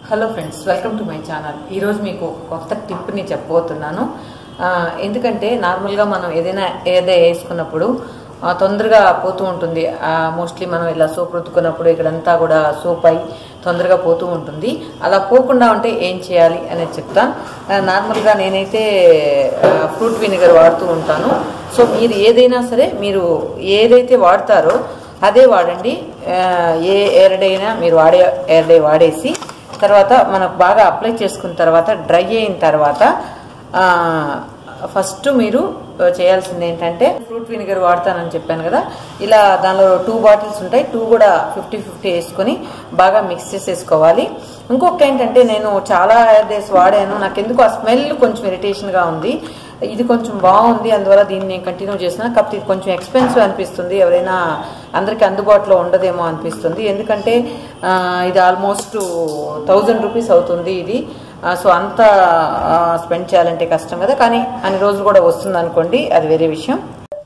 Hello friends welcome to my channel ఈరోజు మీకు ఒక కొత్త టిప్ని చెప్పబోతున్నాను ఆ, ఎందుకంటే నార్మల్గా మనం ఏదైనా ఏదో వేసుకున్నప్పుడు ఆ, తొందరగా పోతూ ఉంటుంది మోస్ట్లీ మనం ఇలా సోప్ రుద్దుకున్నప్పుడు ఇక్కడంతా కూడా సోప్ అయి తొందరగా పోతూ ఉంటుంది అలా పోకుండా ఉంటే ఏం చేయాలి అనేది చెప్తాను ఆ, నార్మల్గా నేనైతే ఆ, ఫ్రూట్ వినిగర్ వాడుతూ ఉంటాను సో మీరు ఏదైనా సరే మీరు ఏదైతే వాడతారో అదే వాడండి ఆ, ఏ ఎయిర్డైనా మీరు వాడే ఎయిర్డై వాడేసి తర్వాత మనకు బాగా అప్లై చేసుకున్న తర్వాత డ్రై అయిన తర్వాత ఆ, ఫస్ట్ మీరు చేయాల్సింది ఏంటంటే ఫ్రూట్ వినిగర్ వాడతానని చెప్పాను కదా ఇలా దానిలో టూ బాటిల్స్ ఉంటాయి టూ కూడా ఫిఫ్టీ ఫిఫ్టీ వేసుకొని బాగా మిక్స్ చేసేసుకోవాలి ఇంకొకటి ఏంటంటే నేను చాలా హెయిర్ డేస్ వాడాను నాకు ఎందుకు ఆ స్మెల్ కొంచెం ఇరిటేషన్గా ఉంది ఇది కొంచెం బాగుంది అందువల్ల దీన్ని నేను కంటిన్యూ చేసిన కాకపోతే ఇది కొంచెం ఎక్స్పెన్సివ్ అనిపిస్తుంది ఎవరైనా అందరికీ అందుబాటులో ఉండదేమో అనిపిస్తుంది ఎందుకంటే ఆ, ఇది ఆల్మోస్ట్ థౌజండ్ రూపీస్ అవుతుంది ఇది ఆ, సో అంత స్పెండ్ చేయాలంటే కష్టం కదా కానీ అన్ని రోజులు కూడా వస్తుంది అనుకోండి అది వేరే విషయం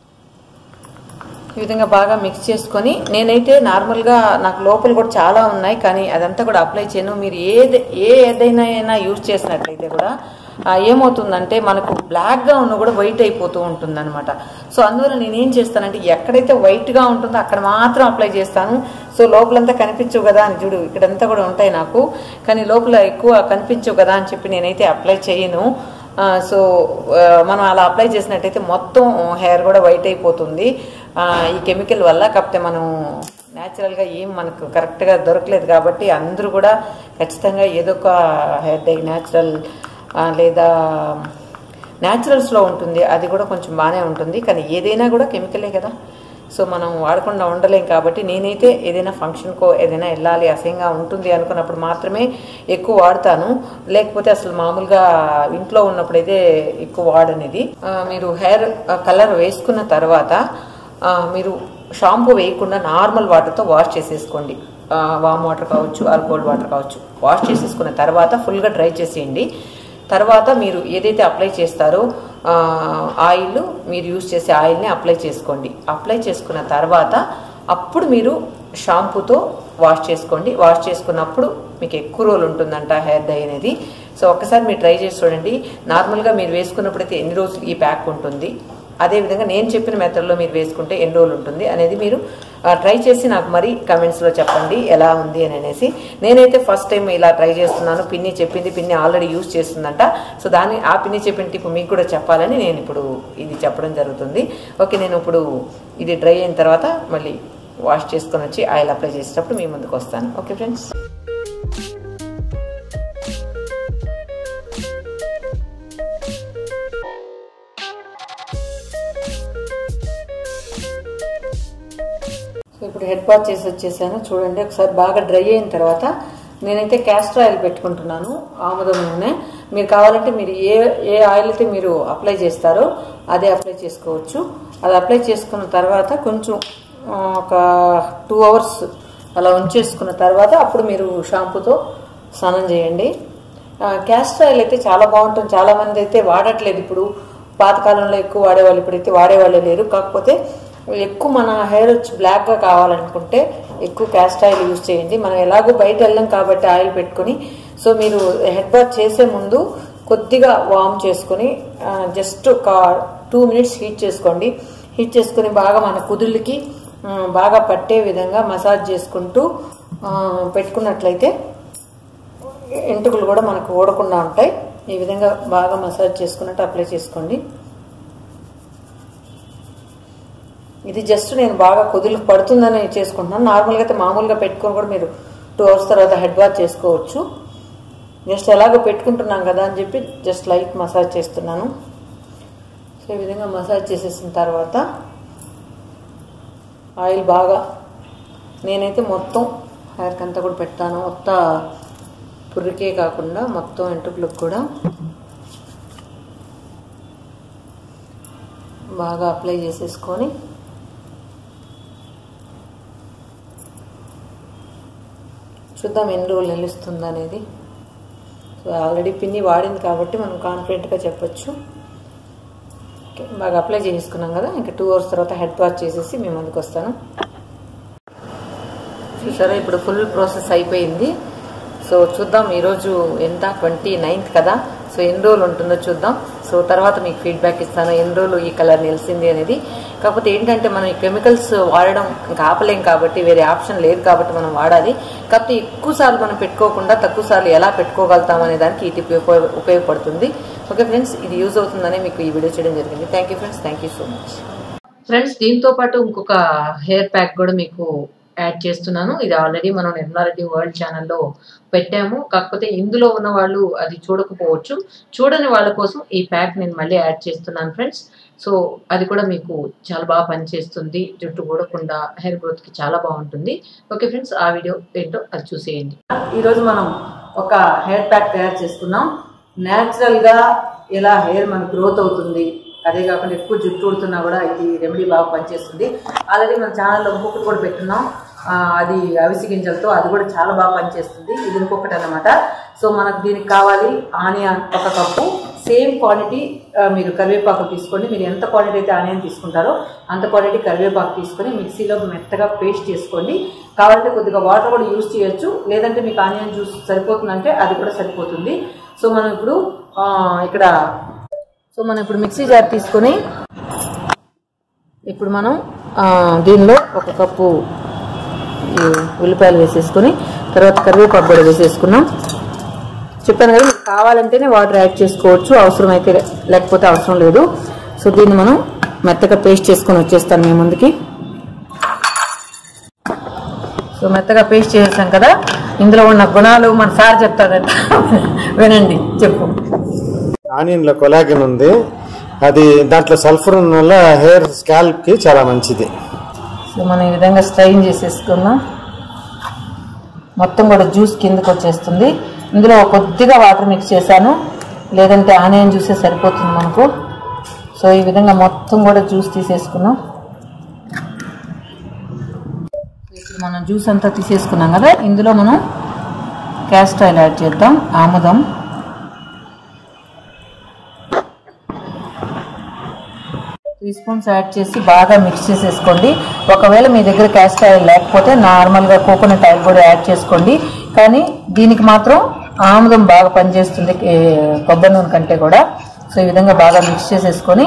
ఈ విధంగా బాగా మిక్స్ చేసుకొని నేనైతే నార్మల్గా నాకు లోపల కూడా చాలా ఉన్నాయి కానీ అదంతా కూడా అప్లై చేయను మీరు ఏది ఏ ఏదైనా అయినా యూజ్ చేసినట్లయితే కూడా ఆ, ఏమవుతుందంటే మనకు బ్లాక్గా ఉన్న కూడా వైట్ అయిపోతూ ఉంటుంది అనమాట సో అందువల్ల నేనేం చేస్తానంటే ఎక్కడైతే వైట్గా ఉంటుందో అక్కడ మాత్రం అప్లై చేస్తాను సో లోపలంతా కనిపించవు కదా అని చూడు ఇక్కడంతా కూడా ఉంటాయి నాకు కానీ లోపల ఎక్కువ కనిపించవు కదా అని చెప్పి నేనైతే అప్లై చేయను ఆ, సో ఆ, మనం అలా అప్లై చేసినట్టయితే మొత్తం హెయిర్ కూడా వైట్ అయిపోతుంది ఆ, ఈ కెమికల్ వల్ల కాకపోతే మనం న్యాచురల్గా ఏం మనకు కరెక్ట్గా దొరకలేదు కాబట్టి అందరూ కూడా ఖచ్చితంగా ఏదో ఒక హెయిర్ డై న్యాచురల్ లేదా న్యాచురల్స్లో ఉంటుంది అది కూడా కొంచెం బాగానే ఉంటుంది కానీ ఏదైనా కూడా కెమికలే కదా సో మనం వాడకుండా ఉండలేం కాబట్టి నేనైతే ఏదైనా ఫంక్షన్కో ఏదైనా వెళ్ళాలి అసహ్యంగా ఉంటుంది అనుకున్నప్పుడు మాత్రమే ఎక్కువ వాడతాను లేకపోతే అసలు మామూలుగా ఇంట్లో ఉన్నప్పుడైతే ఎక్కువ వాడనిది ఆ, మీరు హెయిర్ కలర్ వేసుకున్న తర్వాత ఆ, మీరు షాంపూ వేయకుండా నార్మల్ వాటర్తో వాష్ చేసేసుకోండి వామ్ వాటర్ కావచ్చు ఆర్ కోల్డ్ వాటర్ కావచ్చు వాష్ చేసేసుకున్న తర్వాత ఫుల్గా డ్రై చేసేయండి తర్వాత మీరు ఏదైతే అప్లై చేస్తారో ఆ, ఆయిల్ మీరు యూస్ చేసే ఆయిల్ని అప్లై చేసుకోండి అప్లై చేసుకున్న తర్వాత అప్పుడు మీరు షాంపూతో వాష్ చేసుకోండి వాష్ చేసుకున్నప్పుడు మీకు ఎక్కువ రోజులు ఉంటుందంట హెయిర్ డై అనేది సో ఒక్కసారి మీరు ట్రై చేసి చూడండి నార్మల్గా మీరు వేసుకున్నప్పుడైతే ఎన్ని రోజులు ఈ ప్యాక్ ఉంటుంది అదేవిధంగా నేను చెప్పిన మెథడ్లో మీరు వేసుకుంటే ఎన్ని రోజులు ఉంటుంది అనేది మీరు ట్రై చేసి నాకు మరి కమెంట్స్లో చెప్పండి ఎలా ఉంది అని అనేసి నేనైతే ఫస్ట్ టైం ఇలా ట్రై చేస్తున్నాను పిన్ని చెప్పింది పిన్ని ఆల్రెడీ యూస్ చేస్తుందంట సో దాన్ని ఆ పిన్ని చెప్పిన టిప్ మీకు కూడా చెప్పాలని నేను ఇప్పుడు ఇది చెప్పడం జరుగుతుంది ఓకే నేను ఇప్పుడు ఇది డ్రై అయిన తర్వాత మళ్ళీ వాష్ చేసుకొని వచ్చి ఆయిల్ అప్లై చేసేటప్పుడు మీ ముందుకు వస్తాను ఓకే ఫ్రెండ్స్ సో ఇప్పుడు హెడ్ బాత్ చేసి వచ్చేసాను చూడండి ఒకసారి బాగా డ్రై అయిన తర్వాత నేనైతే క్యాస్టర్ ఆయిల్ పెట్టుకుంటున్నాను ఆముదం నూనె మీరు కావాలంటే మీరు ఏ ఏ ఆయిల్ అయితే మీరు అప్లై చేస్తారో అదే అప్లై చేసుకోవచ్చు అది అప్లై చేసుకున్న తర్వాత కొంచెం ఆ, ఒక టూ అవర్స్ అలా ఉంచేసుకున్న తర్వాత అప్పుడు మీరు షాంపూతో స్నానం చేయండి ఆ, క్యాస్టర్ ఆయిల్ అయితే చాలా బాగుంటుంది చాలా మంది అయితే వాడట్లేదు ఇప్పుడు పాతకాలంలో ఎక్కువ వాడేవాళ్ళు ఇప్పుడైతే వాడేవాళ్ళే లేరు కాకపోతే ఎక్కువ మన హెయిర్ వచ్చి బ్లాక్గా కావాలనుకుంటే ఎక్కువ క్యాస్ట్ ఆయిల్ యూజ్ చేయండి మనం ఎలాగో బయట వెళ్ళాం కాబట్టి ఆయిల్ పెట్టుకొని సో మీరు హెడ్ బాత్ చేసే ముందు కొద్దిగా వామ్ చేసుకొని జస్ట్ ఒక టూ మినిట్స్ హీట్ చేసుకోండి హీట్ చేసుకొని బాగా మన కుదుళ్ళకి ఆ, బాగా పట్టే విధంగా మసాజ్ చేసుకుంటూ ఆ, పెట్టుకున్నట్లయితే ఎంటుకలు కూడా మనకు ఓడకుండా ఉంటాయి ఈ విధంగా బాగా మసాజ్ చేసుకున్నట్టు అప్లై చేసుకోండి ఇది జస్ట్ నేను బాగా కుదులకు పడుతుందని చేసుకుంటున్నాను నార్మల్గా అయితే మామూలుగా పెట్టుకొని కూడా మీరు టూ అవర్స్ తర్వాత హెడ్ వాష్ చేసుకోవచ్చు జస్ట్ ఎలాగో పెట్టుకుంటున్నాం కదా అని చెప్పి జస్ట్ లైట్ మసాజ్ చేస్తున్నాను సో ఈ విధంగా మసాజ్ చేసేసిన తర్వాత ఆయిల్ బాగా నేనైతే మొత్తం హెయిర్కి అంతా కూడా పెడతాను మొత్తం పుర్రికే కాకుండా మొత్తం ఎంట్రుకులకు కూడా బాగా అప్లై చేసేసుకొని చూద్దాం ఎన్ని రోజులు నిలుస్తుంది అనేది సో ఆల్రెడీ పిన్ని వాడింది కాబట్టి మనం కాన్ఫిడెంట్గా చెప్పొచ్చు ఓకే బాగా అప్లై చేసుకున్నాం కదా ఇంకా టూ అవర్స్ తర్వాత హెడ్ వాష్ చేసేసి మేము ముందుకు వస్తాను చూసారా ఇప్పుడు ఫుల్ ప్రాసెస్ అయిపోయింది సో చూద్దాం ఈరోజు ఎంత ట్వంటీ నైన్త్ కదా సో ఎన్ని రోజులు ఉంటుందో చూద్దాం సో తర్వాత మీకు ఫీడ్బ్యాక్ ఇస్తాను ఎన్ని రోజులు ఈ కలర్ నిలిచింది అనేది కాకపోతే ఏంటంటే మనం ఈ కెమికల్స్ వాడడం ఇంకా ఆపలేం కాబట్టి వేరే ఆప్షన్ లేదు కాబట్టి మనం వాడాలి కాకపోతే ఎక్కువ సార్లు మనం పెట్టుకోకుండా తక్కువ సార్లు ఎలా పెట్టుకోగలుగుతాం అనే దానికి ఈ టిప్ ఉపయోగ- ఉపయోగపడుతుంది ఓకే ఫ్రెండ్స్ ఇది యూజ్ అవుతుందని మీకు ఈ వీడియో చేయడం జరిగింది thank you friends thank you so much friends దీంతో పాటు ఇంకొక హెయిర్ ప్యాక్ కూడా మీకు యాడ్ చేస్తున్నాను ఇది ఆల్రెడీ మనం నిర్మలారెడ్డి వరల్డ్ ఛానల్లో పెట్టాము కాకపోతే ఇందులో ఉన్న వాళ్ళు అది చూడకపోవచ్చు చూడని వాళ్ళ కోసం ఈ ప్యాక్ నేను మళ్ళీ యాడ్ చేస్తున్నాను ఫ్రెండ్స్ సో అది కూడా మీకు చాలా బాగా పనిచేస్తుంది జుట్టు ఊడకుండా హెయిర్ గ్రోత్కి చాలా బాగుంటుంది ఓకే ఫ్రెండ్స్ ఆ వీడియో ఏంటో అది చూసేయండి ఈరోజు మనం ఒక హెయిర్ ప్యాక్ తయారు చేసుకున్నాం న్యాచురల్గా ఎలా హెయిర్ మన గ్రోత్ అవుతుంది అదే కాకుండా ఎక్కువ జుట్టు ఉడుతున్నా కూడా ఇది రెమెడీ బాగా పనిచేస్తుంది ఆల్రెడీ మన ఛానల్లో ఇంకొకటి కూడా పెట్టున్నాం ఆ, అది అవిసి గింజలతో అది కూడా చాలా బాగా పనిచేస్తుంది ఇది ఇంకొకటి అనమాట సో మనకు దీనికి కావాలి ఆనియన్ ఒక కప్పు సేమ్ క్వాంటిటీ మీరు కరివేపాకు తీసుకోండి మీరు ఎంత క్వాంటిటీ అయితే ఆనియన్ తీసుకుంటారో అంత క్వాంటిటీ కరివేపాకు తీసుకొని మిక్సీలో మెత్తగా పేస్ట్ చేసుకోండి కావాలంటే కొద్దిగా వాటర్ కూడా యూజ్ చేయొచ్చు లేదంటే మీకు ఆనియన్ జ్యూస్ సరిపోతుందంటే అది కూడా సరిపోతుంది సో మనం ఇప్పుడు ఆ, ఇక్కడ సో మనం ఇప్పుడు మిక్సీ జార్ తీసుకొని ఇప్పుడు మనం ఆ, దీనిలో ఒక కప్పు ఈ ఉల్లిపాయలు వేసేసుకొని తర్వాత కరివేపాకు కూడా వేసేసుకున్నాం చెప్పాను కదా మీకు కావాలంటేనే వాటర్ యాడ్ చేసుకోవచ్చు అవసరం అయితే లేకపోతే అవసరం లేదు సో దీన్ని మనం మెత్తగా పేస్ట్ చేసుకొని వచ్చేస్తాను మీ ముందుకి సో మెత్తగా పేస్ట్ చేసేసాం కదా ఇందులో ఉన్న గుణాలు మన సార్ చెప్తాడంట వినండి చెప్పు ఆనియన్లో కొలాగిన్ ఉంది అది దాంట్లో సల్ఫర్ ఉన్న వల్ల హెయిర్ స్కాల్ప్కి చాలా మంచిది సో మనం ఈ విధంగా స్ట్రైన్ చేసేసుకున్నాం మొత్తం కూడా జ్యూస్ కిందకు వచ్చేస్తుంది ఇందులో కొద్దిగా వాటర్ మిక్స్ చేశాను లేదంటే ఆనియన్ జ్యూసే సరిపోతుంది మనకు సో ఈ విధంగా మొత్తం కూడా జ్యూస్ తీసేసుకున్నాం ఇప్పుడు మనం జ్యూస్ అంతా తీసేసుకున్నాం కదా ఇందులో మనం క్యాస్టర్ ఆయిల్ యాడ్ చేద్దాం ఆముదం త్రీ స్పూన్స్ యాడ్ చేసి బాగా మిక్స్ చేసేసుకోండి ఒకవేళ మీ దగ్గర క్యాస్టర్ ఆయిల్ లేకపోతే నార్మల్గా కోకోనట్ ఆయిల్ కూడా యాడ్ చేసుకోండి కానీ దీనికి మాత్రం ఆముదం బాగా పనిచేస్తుంది ఏ, కొబ్బరి నూనె కంటే కూడా సో ఈ విధంగా బాగా మిక్స్ చేసేసుకొని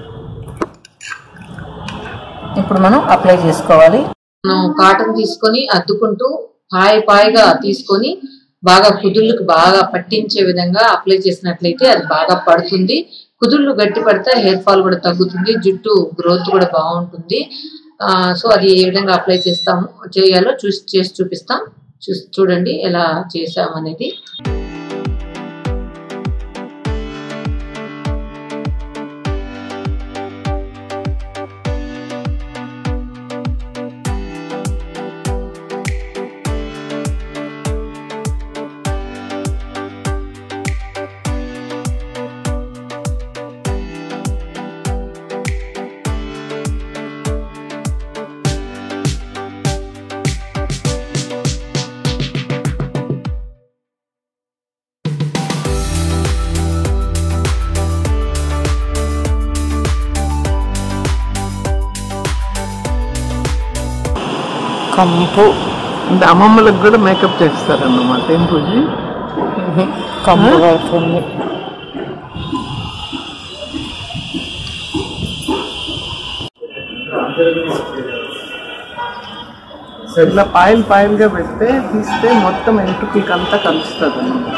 ఇప్పుడు మనం అప్లై చేసుకోవాలి మనం కాటన్ తీసుకొని అద్దుకుంటూ పాయ పాయగా తీసుకొని బాగా కుదుళ్ళకు బాగా పట్టించే విధంగా అప్లై చేసినట్లయితే అది బాగా పడుతుంది కుదుళ్ళు గట్టి పడితే హెయిర్ ఫాల్ కూడా తగ్గుతుంది జుట్టు గ్రోత్ కూడా బాగుంటుంది ఆ, సో అది ఏ విధంగా అప్లై చేస్తాము చేయాలో చూసి చేసి చూపిస్తాం చూసి చూడండి ఎలా చేసామనేది కంపు అంటే అమ్మమ్మలకు కూడా మేకప్ చేస్తారన్నమాట ఏం పూజి కంపు పడుతుంది ఇట్లా పాయలు పాయలుగా పెడితే తీస్తే మొత్తం ఎంట్రుకలకి అంతా కలుస్తుంది అన్నమాట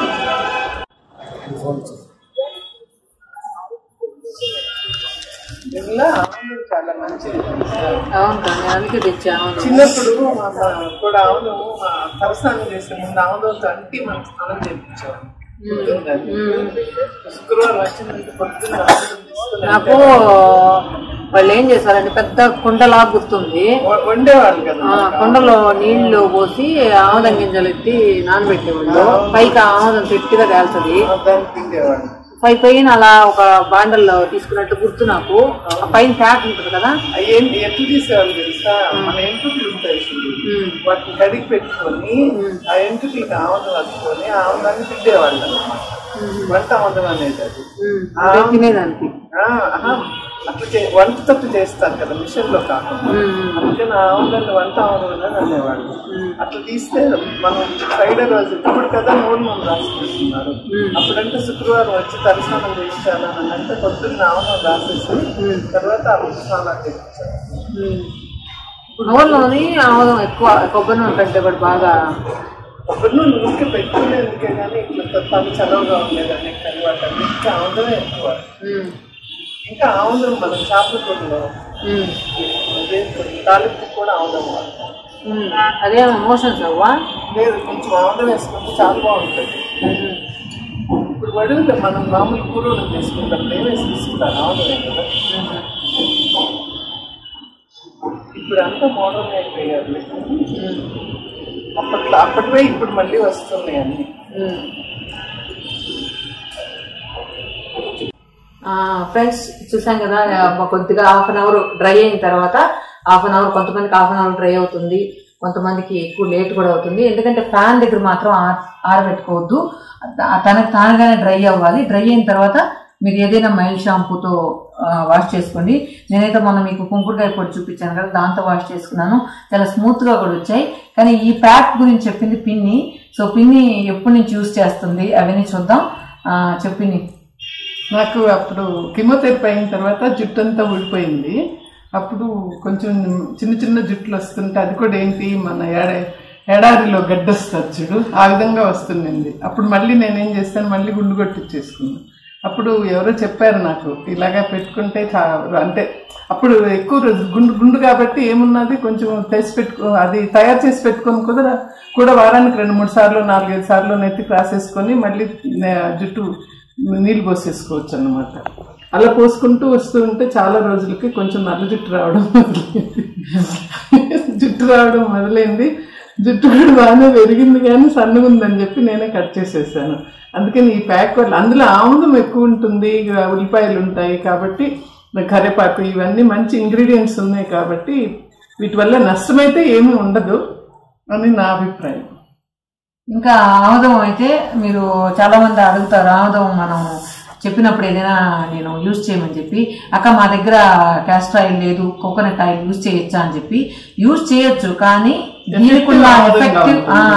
ఇలా ఆవులు చాలా మంచిది అవును కానీ అందుకే తెచ్చాను చిన్నప్పుడు మా అమ్మ కూడా ఆవులు మా తలస్నానం చేసే ముందు ఆవులతో అంటి మనం స్నానం చేయించాము శుక్రవారం వచ్చిందంటే పొద్దున్న ఆవులను తీసుకుని నాకు వాళ్ళు ఏం చేశారంటే పెద్ద కుండలా గుర్తుంది వ- వండేవాళ్ళు కదా ఆ కుండలో నీళ్లు పోసి ఆముదం గింజలు ఎత్తి నానబెట్టేవాళ్ళు పైకి ఆముదం గట్టిగా తేలుతుంది దాన్ని తిండేవాళ్ళు పై పైన అలా ఒక బాండల్లో తీసుకున్నట్టు గుర్తు నాకు ఆ పైన ఫ్యాట్ ఉంటుంది కదా అవి ఏంటి ఎట్లు తీసేవాళ్ళు తెలుసా మన ఎంటుకలు ఉంటాయి చూడు వాటిని కడిగి పెట్టుకొని ఆ ఎంటుకలకి ఆవదం వస్తుకొని ఆవదాన్ని తిండేవాళ్ళు అన్నమాట వంట ఆవదం అనేది అది అదే తినేదానికి ఆ, ఆహా, అట్లా చే వంట తప్పు చేస్తారు కదా మిషన్ లో కాకుండా అందుకని ఆవులను వంట ఆవులు అనేవాళ్ళు అట్లా తీస్తే మనం ఫ్రైడే రోజు ఇప్పుడు కదా నూనె నూనె రాసుకుంటున్నారు అప్పుడంటే శుక్రవారం వచ్చి తలస్నానం చేయించాలని అంటే పొద్దున్న ఆవును రాసేసి తర్వాత అప్పుడు స్నానాలు చేయించారు నూనెలోని ఆముదం ఎక్కువ కొబ్బరి నూనె కంటే కూడా బాగా కొబ్బరి నూనె ఊరికే పెట్టుకునేందుకే కానీ ఇట్లా తప్పని చలవగా ఉండేదాన్ని కనమాట ఇంకా ఆముదమే ఎక్కువ ఉమ్, ఇంకా ఆముదం మనం చేపల కూరలో ఉమ్, తాలింపు కూడా ఆముదం వాడతాం ఉమ్. అదే ఎమోషన్స్ అవ్వా లేదు కొంచెం ఆముదం వేసుకుంటే చాలా బాగుంటుంది ఇప్పుడు వడుగులో మనం మామూలు కూరలు చేసుకుంటాం ఏమేసి తీసుకుంటారు ఆముదమే కదా ఇప్పుడు అంతా మోడర్న్ అయిపోయారు అప్పట్లో అప్పటివే ఇప్పుడు మళ్ళీ వస్తున్నాయి అన్ని ఫ్రెండ్స్ చూసాం కదా ఆ, కొద్దిగా హాఫ్ అన్ అవర్ డ్రై అయిన తర్వాత హాఫ్ అన్ అవర్ కొంతమందికి హాఫ్ అన్ అవర్ డ్రై అవుతుంది కొంతమందికి ఎక్కువ లేట్ కూడా అవుతుంది ఎందుకంటే ఫ్యాన్ దగ్గర మాత్రం ఆర- ఆరబెట్టుకోవద్దు త- తనకు తానుగానే డ్రై అవ్వాలి డ్రై అయిన తర్వాత మీరు ఏదైనా మైల్డ్ షాంపూతో వాష్ చేసుకోండి నేనైతే మొన్న మీకు కుంకుడుకాయ పొడి చూపించాను కదా దాంతో వాష్ చేసుకున్నాను చాలా స్మూత్ గా కూడా వచ్చాయి కానీ ఈ ప్యాక్ గురించి చెప్పింది పిన్ని సో పిన్ని ఎప్పటి నుంచి యూస్ చేస్తుంది అవన్నీ చూద్దాం ఆ, చెప్పింది నాకు అప్పుడు కిమోథెరపీ అయిన తర్వాత జుట్టు అంతా ఊడిపోయింది అప్పుడు కొంచెం చిన్న చిన్న జుట్లు వస్తుంటే అది కూడా ఏంటి మన ఏడ ఎడారిలో గడ్డ వస్తుంది చూడు ఆ విధంగా వస్తుండింది అప్పుడు మళ్ళీ నేనేం చేస్తాను మళ్ళీ గుండు కొట్టించేసుకున్నాను అప్పుడు ఎవరో చెప్పారు నాకు ఇలాగా పెట్టుకుంటే చా అంటే అప్పుడు ఎక్కువ రోజు గుండు గుండు కాబట్టి ఏమున్నది కొంచెం తెసి పెట్టుకో అది తయారు చేసి పెట్టుకొని కూడా కూడా వారానికి రెండు మూడు సార్లు నాలుగైదు సార్లు నెత్తికి రాసేసుకొని మళ్ళీ నే- జుట్టు నీళ్ళు పోసేసుకోవచ్చు అన్నమాట అలా పోసుకుంటూ వస్తూ ఉంటే చాలా రోజులకి కొంచెం నల్ల జుట్టు రావడం మొదలైంది జుట్టు రావడం మొదలైంది జుట్టు కూడా బాగానే పెరిగింది కానీ సన్నగా ఉందని చెప్పి నేనే కట్ చేసేసాను అందుకని ఈ ప్యాక్ వల్ల అందులో ఆముదం ఎక్కువ ఉంటుంది ఇక ఉల్లిపాయలు ఉంటాయి కాబట్టి కరివేపాకు ఇవన్నీ మంచి ఇంగ్రీడియంట్స్ ఉన్నాయి కాబట్టి వీటి వల్ల నష్టమైతే ఏమీ ఉండదు అని నా అభిప్రాయం ఇంకా ఆముదం అయితే మీరు చాలా మంది అడుగుతారు ఆముదం మనం చెప్పినప్పుడు ఏదైనా నేను యూజ్ చేయమని చెప్పి అక్క మా దగ్గర క్యాస్టర్ ఆయిల్ లేదు కోకోనట్ ఆయిల్ యూజ్ చేయొచ్చా అని చెప్పి యూజ్ చేయొచ్చు కానీ దీనికున్న ఆముదంగా ఎఫెక్టివ్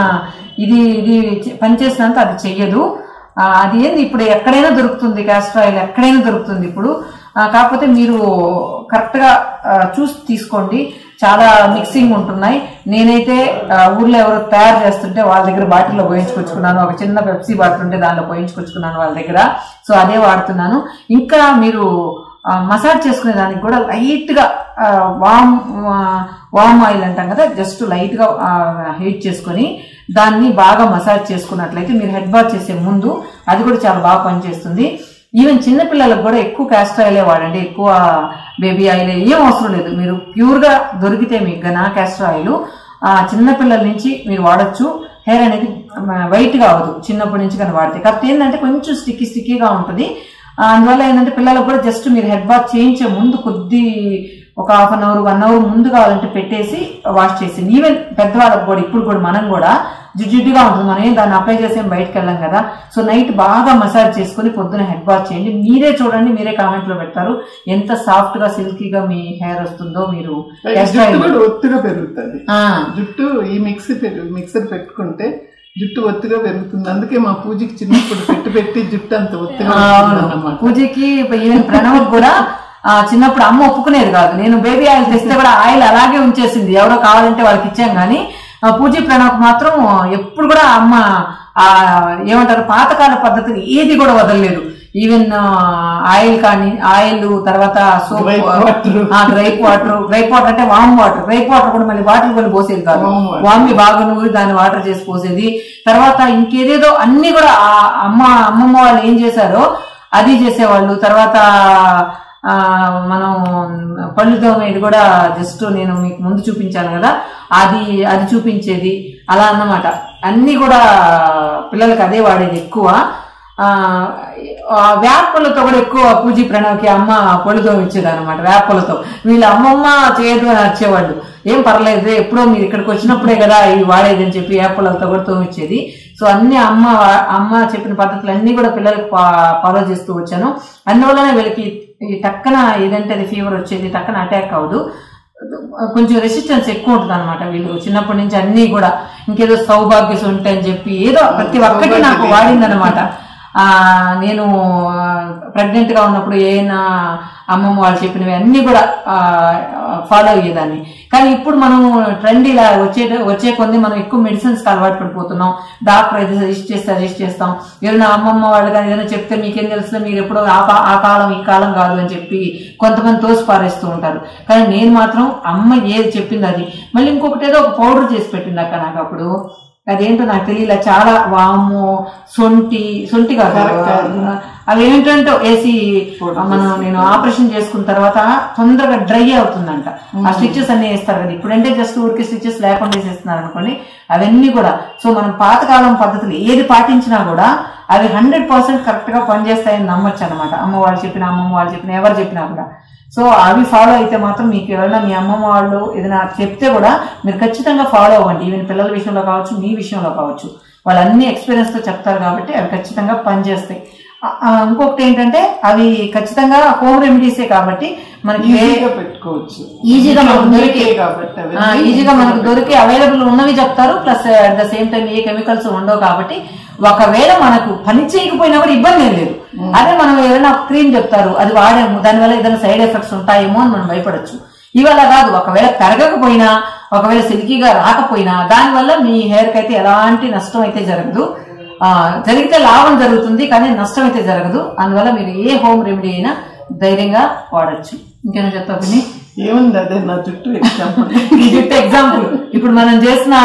ఇది ఇది చే- పనిచేసినంత అది చెయ్యదు ఆ, అది ఏంది ఇప్పుడు ఎక్కడైనా దొరుకుతుంది క్యాస్టర్ ఆయిల్ ఎక్కడైనా దొరుకుతుంది ఇప్పుడు ఆ, కాకపోతే మీరు కరెక్ట్ గా ఆ, చూసి తీసుకోండి చాలా మిక్సింగ్ ఉంటున్నాయి నేనైతే ఆ, ఊర్లో ఎవరో తయారు చేస్తుంటే వాళ్ళ దగ్గర బాటిల్లో పోయించుకొచ్చుకున్నాను ఒక చిన్న పెప్సీ బాటిల్ ఉంటే దానిలో పోయించుకొచ్చుకున్నాను వాళ్ళ దగ్గర సో అదే వాడుతున్నాను ఇంకా మీరు ఆ, మసాజ్ చేసుకునే దానికి కూడా లైట్ గా ఆ, వామ్ ఆ, వామ్ ఆయిల్ అంటాం కదా జస్ట్ లైట్ గా ఆ, హీట్ చేసుకొని దాన్ని బాగా మసాజ్ చేసుకున్నట్లయితే మీరు హెడ్ బాత్ చేసే ముందు అది కూడా చాలా బాగా పనిచేస్తుంది ఈవెన్ చిన్నపిల్లలకు కూడా ఎక్కువ క్యాస్టర్ ఆయిలే వాడండి ఎక్కువ బేబీ ఆయిల్ ఏం అవసరం లేదు మీరు ప్యూర్ గా దొరికితే మీకు గనా క్యాస్టర్ ఆయిల్ ఆ చిన్నపిల్లల నుంచి మీరు వాడచ్చు హెయిర్ అనేది వైట్ గా అవ్వదు చిన్నప్పటి నుంచి కానీ వాడితే కాకపోతే ఏంటంటే కొంచెం స్టిక్కీ స్టిక్కీగా ఉంటుంది ఆ, అందువల్ల ఏంటంటే పిల్లలకు కూడా జస్ట్ మీరు హెడ్ బాత్ చేయించే ముందు కొద్ది ఒక half an hour one hour ముందు కావాలంటే పెట్టేసి వాష్ చేసింది ఈవెన్ పెద్దవాళ్ళకి కూడా ఇప్పుడు కూడా మనం కూడా జిడ్జిడ్డుగా ఉంటుంది మనం ఏం దాన్ని అప్లై చేసి ఏం బయటకు వెళ్ళాం కదా సో నైట్ బాగా మసాజ్ చేసుకుని పొద్దున హెడ్ బాత్ చేయండి మీరే చూడండి మీరే కామెంట్ లో పెడతారు ఎంత సాఫ్ట్ గా సిల్కీగా మీ హెయిర్ వస్తుందో మీరు జుట్టు కూడా ఒత్తుగా పెరుగుతుంది ఆ, జుట్టు ఈ మిక్సీ పెరు- మిక్సర్ పెట్టుకుంటే జుట్టు ఒత్తుగా పెరుగుతుంది అందుకే మా పూజకి చిన్నప్పుడు పెట్టి పెట్టి జుట్టు అంత ఒత్తుగా అన్నమాట పూజకి ఈవెన్ ప్రణవ్ కూడా ఆ, చిన్నప్పుడు అమ్మ ఒప్పుకునేది కాదు నేను బేబీ ఆయిల్ తెస్తే కూడా ఆయిల్ అలాగే ఉంచేసింది ఎవరో కావాలంటే వాళ్ళకి ఇచ్చాం కానీ ఆ, పూజీ ప్రణవ్ మాత్రం ఎప్పుడు కూడా అమ్మ ఆ ఏమంటారు పాతకాల పద్ధతిని ఏది కూడా వదలలేదు ఈవెన్ ఆయిల్ కానీ ఆయిల్ తర్వాత soap Grape water. Grape water grape water అంటే వామ్ వాటర్ గ్రైప్ వాటర్ కూడా మళ్ళీ బాటిల్ కొని పోసేది కాదు Warm water. వామి బాగా నూరి దాన్ని వాటర్ చేసి పోసేది తర్వాత ఇంకేదేదో అన్ని కూడా ఆ అమ్మ అమ్మమ్మ వాళ్ళు ఏం చేశారో అది చేసేవాళ్ళు తర్వాత ఆ మనం పళ్ళు తోమేది కూడా జస్ట్ నేను మీకు ముందు చూపించాను కదా అది అది చూపించేది అలా అన్నమాట అన్ని కూడా పిల్లలకి అదే వాడేది ఎక్కువ ఆ ఆ వేపలతో కూడా ఎక్కువ పూజీ ప్రణవ్కి అమ్మ పళ్ళుతో ఇచ్చేది అనమాట వేపలతో వీళ్ళ అమ్మమ్మ చేయదు అని వచ్చేవాళ్ళు ఏం పర్లేదు ఎప్పుడో మీరు ఇక్కడికి వచ్చినప్పుడే కదా ఇవి వాడేది అని చెప్పి వేపలతో కూడా తోమిచ్చేది సో అన్ని అమ్మ వా- అమ్మ చెప్పిన పద్ధతులు అన్ని కూడా పిల్లలకు ఫాలో చేస్తూ వచ్చాను అందువల్లనే వీళ్ళకి ఈ టక్కన ఏదంటే అది ఫీవర్ వచ్చేది టక్కన అటాక్ అవ్వదు కొంచెం రెసిస్టెన్స్ ఎక్కువ ఉంటుంది అనమాట వీళ్ళు చిన్నప్పటి నుంచి అన్ని కూడా ఇంకేదో సౌభాగ్య సొంటి అని చెప్పి ఏదో ప్రతి ఒక్కటి నాకు వాడిందనమాట ఆ నేను ప్రెగ్నెంట్ గా ఉన్నప్పుడు ఏనా అమ్మమ్మ వాళ్ళు చెప్పినవి అన్ని కూడా ఫాలో అయ్యేదాన్ని కానీ ఇప్పుడు మనం ట్రెండ్ ఇలా వచ్చే వచ్చే కొద్ది మనం ఎక్కువ మెడిసిన్స్ అలవాటు పడిపోతున్నాం డాక్టర్ అయితే సజెస్ట్ చేస్తే సజెస్ట్ చేస్తాం ఏదైనా అమ్మమ్మ వాళ్ళు కానీ ఏదైనా చెప్తే మీకేం తెలుసు మీరు ఎప్పుడో ఆ పా- ఆ కాలం ఈ కాలం కాదు అని చెప్పి కొంతమంది తోసి పారేస్తూ ఉంటారు కానీ నేను మాత్రం అమ్మ ఏది చెప్పింది అది మళ్ళీ ఇంకొకటి ఏదో ఒక పౌడర్ చేసి పెట్టింది అక్క నాకు అప్పుడు అదేంటో నాకు తెలియలే చాలా వాము సొంటి సొంటి కాదు అవి ఏంటంటే వేసి మనం నేను ఆపరేషన్ చేసుకున్న తర్వాత తొందరగా డ్రై అవుతుందంట ఆ స్టిచెస్ అన్ని వేస్తారు కదా ఇప్పుడంటే జస్ట్ ఊరికి స్టిచెస్ లేకుండా వేసేస్తున్నారు అనుకోండి అవన్నీ కూడా సో మనం పాతకాలం పద్ధతులు ఏది పాటించినా కూడా అవి హండ్రెడ్ పర్సెంట్ కరెక్ట్ గా పనిచేస్తాయని నమ్మొచ్చు అనమాట అమ్మ వాళ్ళు చెప్పిన అమ్మమ్మ వాళ్ళు చెప్పిన ఎవరు చెప్పినా కూడా సో అవి ఫాలో అయితే మాత్రం మీకు ఎవరైనా మీ అమ్మమ్మ వాళ్ళు ఏదైనా చెప్తే కూడా మీరు ఖచ్చితంగా ఫాలో అవ్వండి ఈవెన్ పిల్లల విషయంలో కావచ్చు మీ విషయంలో కావచ్చు వాళ్ళు అన్ని experience తో చెప్తారు కాబట్టి అవి ఖచ్చితంగా పనిచేస్తాయి ఆ- ఆ, ఇంకొకటి ఏంటంటే అవి ఖచ్చితంగా హోమ్ రెమెడీసే కాబట్టి మనకి వే- ఈజీగా పెట్టుకోవచ్చు ఈజీగా మనకు ఇంట్లో దొరికే దొరికే కాబట్టి అవి ఆ, ఈజీగా మనకు దొరికే అవైలబుల్ ఉన్నవి చెప్తారు plus at the same time ఏ కెమికల్స్ ఉండవు కాబట్టి ఒకవేళ మనకు పని చేయకపోయినా కూడా ఇబ్బంది ఏం లేదు అదే మనం ఏదైనా క్రీమ్ చెప్తారు అది వాడాము దానివల్ల ఏదైనా సైడ్ ఎఫెక్ట్స్ ఉంటాయేమో అని మనం భయపడొచ్చు ఇవాళ కాదు ఒకవేళ పెరగకపోయినా ఒకవేళ సిల్కీగా రాకపోయినా దానివల్ల మీ హెయిర్ కి అయితే ఎలాంటి నష్టం అయితే జరగదు ఆ, జరిగితే లాభం జరుగుతుంది కానీ నష్టం అయితే జరగదు అందువల్ల మీరు ఏ హోమ్ రెమెడీ అయినా ధైర్యంగా వాడచ్చు ఇంకేమైనా చెప్తా పిన్ని ఏముంది అదే నా చుట్టూ ఎగ్జాంపుల్ ఈ జుట్టు ఎగ్జాంపుల్ ఇప్పుడు మనం చేసిన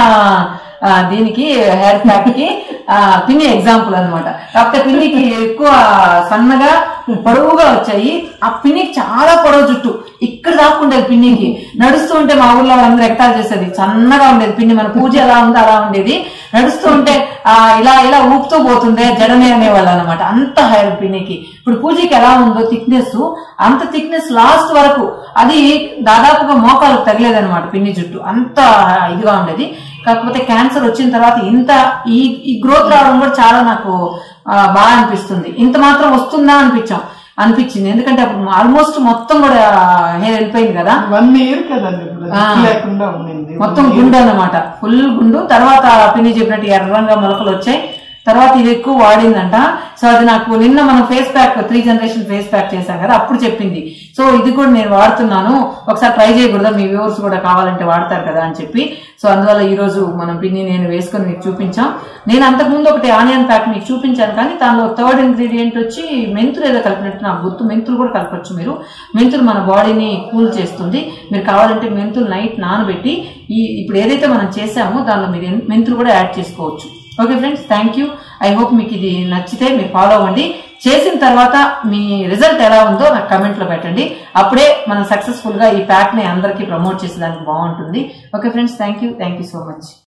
ఆ, దీనికి హెయిర్ ప్యాక్ కి ఆ, పిన్ని ఎగ్జాంపుల్ అన్నమాట కాకపోతే పిన్నికి ఎక్కువ సన్నగా పొడవుగా వచ్చాయి ఆ పిన్నికి చాలా పొడవు జుట్టు ఇక్కడ దాకా ఉండేది పిన్నికి నడుస్తూ ఉంటే మా ఊర్లో వాళ్ళందరూ ఎక్టాల్ చేసేది సన్నగా ఉండేది పిన్ని మన పూజ ఎలా ఉందో అలా ఉండేది నడుస్తూ ఉంటే ఆ ఇలా ఇలా ఊపుతూ పోతుందే జడనే అనేవాళ్ళు అనమాట అంత హెయిర్ పిన్నికి ఇప్పుడు పూజకి ఎలా ఉందో థిక్నెస్ అంత థిక్నెస్ లాస్ట్ వరకు అది దాదాపుగా మోకాలకు తగిలేదన్నమాట పిన్ని జుట్టు అంత ఇదిగా ఉండేది కాకపోతే క్యాన్సర్ వచ్చిన తర్వాత ఇంత ఈ ఈ గ్రోత్ రావడం కూడా చాలా నాకు ఆ, బాగా అనిపిస్తుంది ఇంత మాత్రం వస్తుందా అనిపించాం అనిపించింది ఎందుకంటే అప్పుడు ఆల్మోస్ట్ మొత్తం కూడా హెయిర్ వెళ్ళిపోయింది కదా వన్ ఇయర్ కదండి ఇప్పుడు జుట్టు లేకుండా ఉండింది మొత్తం గుండు అన్నమాట ఫుల్ గుండు తర్వాత పిన్ని చెప్పినట్టు ఎర్రంగా మొలకలు వచ్చాయి తర్వాత ఇది ఎక్కువ వాడిందంట సో అది నాకు నిన్న మనం face pack three generation face pack చేశాం కదా అప్పుడు చెప్పింది సో ఇది కూడా నేను వాడుతున్నాను ఒకసారి ట్రై చేయకూడదా మీ వ్యూవర్స్ కూడా కావాలంటే వాడతారు కదా అని చెప్పి సో అందువల్ల ఈ రోజు మనం పిన్ని నేను వేసుకొని మీకు చూపించాం నేను అంతకుముందు ఒకటి ఆనియన్ ప్యాక్ మీకు చూపించాను కానీ దానిలో థర్డ్ ఇంగ్రీడియంట్ వచ్చి మెంతులు ఏదో కలిపినట్టు నాకు గుర్తు మెంతులు కూడా కలపచ్చు మీరు మెంతులు మన బాడీని కూల్ చేస్తుంది మీరు కావాలంటే మెంతులు నైట్ నానబెట్టి ఈ ఇప్పుడు ఏదైతే మనం చేసామో దానిలో మీరు ఎన్- మెంతులు కూడా యాడ్ చేసుకోవచ్చు okay friends thank you I hope మీకు ఇది నచ్చితే మీరు ఫాలో అవ్వండి చేసిన తర్వాత మీ రిజల్ట్ ఎలా ఉందో నాకు కమెంట్ లో పెట్టండి అప్పుడే మనం సక్సెస్ఫుల్ గా ఈ ప్యాక్ ని అందరికీ ప్రమోట్ చేసేదానికి బాగుంటుంది okay friends thank you thank you so much